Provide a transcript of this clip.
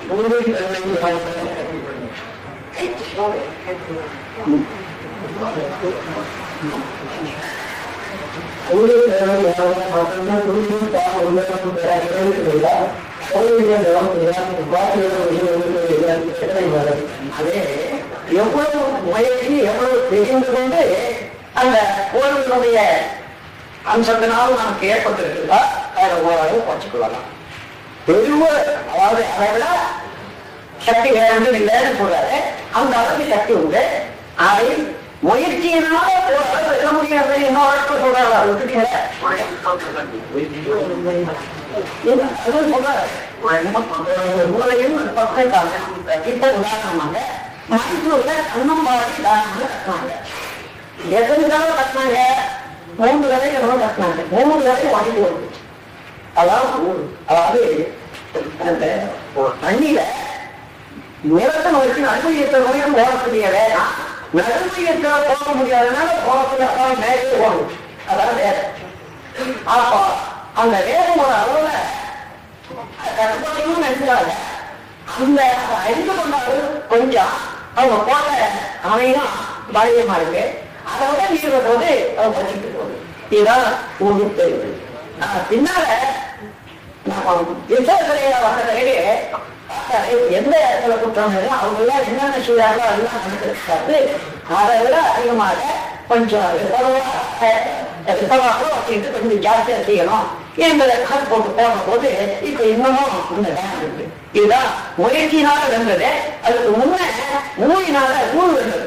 உங்கள் கருணை அதே எவ்வளவு முயற்சி எவ்வளவு தெரிந்து கொண்டு அந்த கோவிலுடைய அம்சத்தினால் நமக்கு ஏற்பட்டிருக்குதா அதை ஓரளவு குறைச்சிக்கொள்ளலாம் பெருவ அதாவது அதை விட சக்தி வேறு இல்லைன்னு சொல்றாரு அந்த அளவுக்கு சக்தி உண்டு அதை முயற்சியினால ஓரளவு வெல்ல முடியாது இன்னொரு சொல்றாரு அதை விட்டுட்டீங்க அது சொல்றாரு மூலையும் ஒரு பக்கம் காணும். இப்ப உதாரணமாக மைசூர்ல கண்ணம்பாடி தாராளமாக கட்டினாங்க எத்தனை தடவை கட்டினாங்க மூன்று தடவை எவ்வளவு கட்டினாங்க மூணு தடவை வாங்கி வருது அதாவது ஊர். அதாவது அந்த ஒரு தண்ணியில நிலத்தை நோக்கி நடுமையத்தை நோக்கி போகக்கூடிய வேலை நடுமையத்துல போக முடியாதனால போகக்கூடிய மேலே போகணும் அதான் வேலை அப்போ அந்த வேகம் ஒரு அளவுல கற்பனையும் நினைச்சாங்க அந்த அறிந்து கொண்டாலும் கொஞ்சம் அவங்க போட்ட அமையும் பாலியமா இருக்கு அதை விட நீர் போது அவங்க வச்சுட்டு போகுது இதுதான் ஒரு தெரியுது பின்னால நம்ம விசாரணையில வந்த பிறகு எந்த இடத்துல குற்றம் அவங்க எல்லாம் என்னென்ன செய்யாங்களோ அதெல்லாம் நடந்திருக்காது அதை விட அதிகமாக கொஞ்சம் விதமாக அப்படின்ட்டு கொஞ்சம் ஜாஸ்தியா செய்யணும் என்பதை கணக்கு போட்டு போன போது இப்ப இன்னமும் இந்த இடம் இருக்கு இதுதான் முயற்சியினால வென்றது அதுக்கு முன்ன மூலினால கூழ் வென்றது